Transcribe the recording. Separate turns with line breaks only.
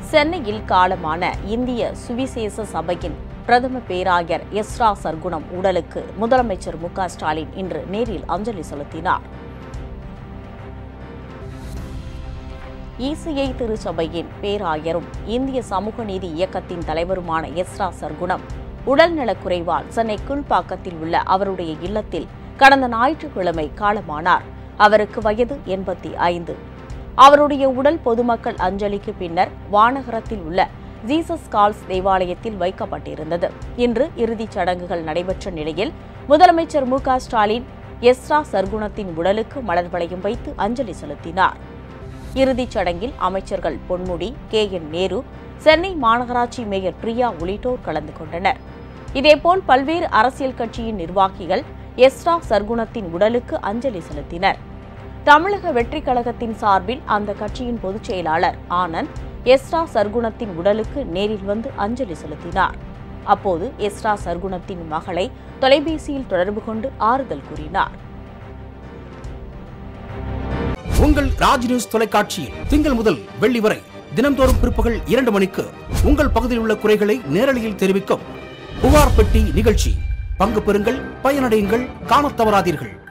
சென்னையில் காலமான இந்திய சுவிசேஷ சபையின் பிரதம பேராயர் எஸ்ரா சர்க்குணம் உடலுக்கு முதலமைச்சர் மு க ஸ்டாலின் இன்று நேரில் அஞ்சலி செலுத்தினார் இசிஐ திருச்சபையின் பேராயரும் இந்திய சமூக நீதி இயக்கத்தின் தலைவருமான எஸ்ரா சர்க்குணம் உடல்நலக்குறைவால் சென்னை கீழ்ப்பாக்கத்தில் உள்ள அவருடைய இல்லத்தில் கடந்த ஞாயிற்றுக்கிழமை காலமானார் அவருக்கு வயது எண்பத்தி ஐந்து அவருடைய உடல் பொதுமக்கள் அஞ்சலிக்கு பின்னர் வானகரத்தில் உள்ள ஜீசஸ் கால்ஸ் தேவாலயத்தில் வைக்கப்பட்டிருந்தது இன்று இறுதிச் சடங்குகள் நடைபெற்ற நிலையில் முதலமைச்சர் மு க ஸ்டாலின் எஸ்ரா சர்க்குணத்தின் உடலுக்கு மலர் வளையம் வைத்து அஞ்சலி செலுத்தினார் இறுதிச் சடங்கில் அமைச்சர்கள் பொன்முடி கே என் நேரு சென்னை மாநகராட்சி மேயர் பிரியா உள்ளிட்டோர் கலந்து கொண்டனர் இதேபோல் பல்வேறு அரசியல் கட்சியின் நிர்வாகிகள் எஸ்ரா சர்க்குணத்தின் உடலுக்கு அஞ்சலி செலுத்தினர் தமிழக வெற்றிக் கழகத்தின் சார்பில் அந்த கட்சியின் பொதுச் செயலாளர் ஆனந்த் எஸ்ரா சர்க்குணத்தின் உடலுக்கு நேரில் வந்து அஞ்சலி செலுத்தினார் அப்போது எஸ்ரா சர்க்குணத்தின் மகளை தொலைபேசியில் தொடர்பு கொண்டு ஆறுதல் கூறினார்
உங்கள் ராஜ் நியூஸ் தொலைக்காட்சியில் திங்கள் முதல் வெள்ளி வரை தினம்தோறும் பிற்பகல் இரண்டு மணிக்கு உங்கள் பகுதியில் உள்ள குறைகளை நேரலையில் தெரிவிக்கும் புகார் பெட்டி நிகழ்ச்சி பங்கு பெறுங்கள் பயனடையுங்கள் காணத் தவறாதீர்கள்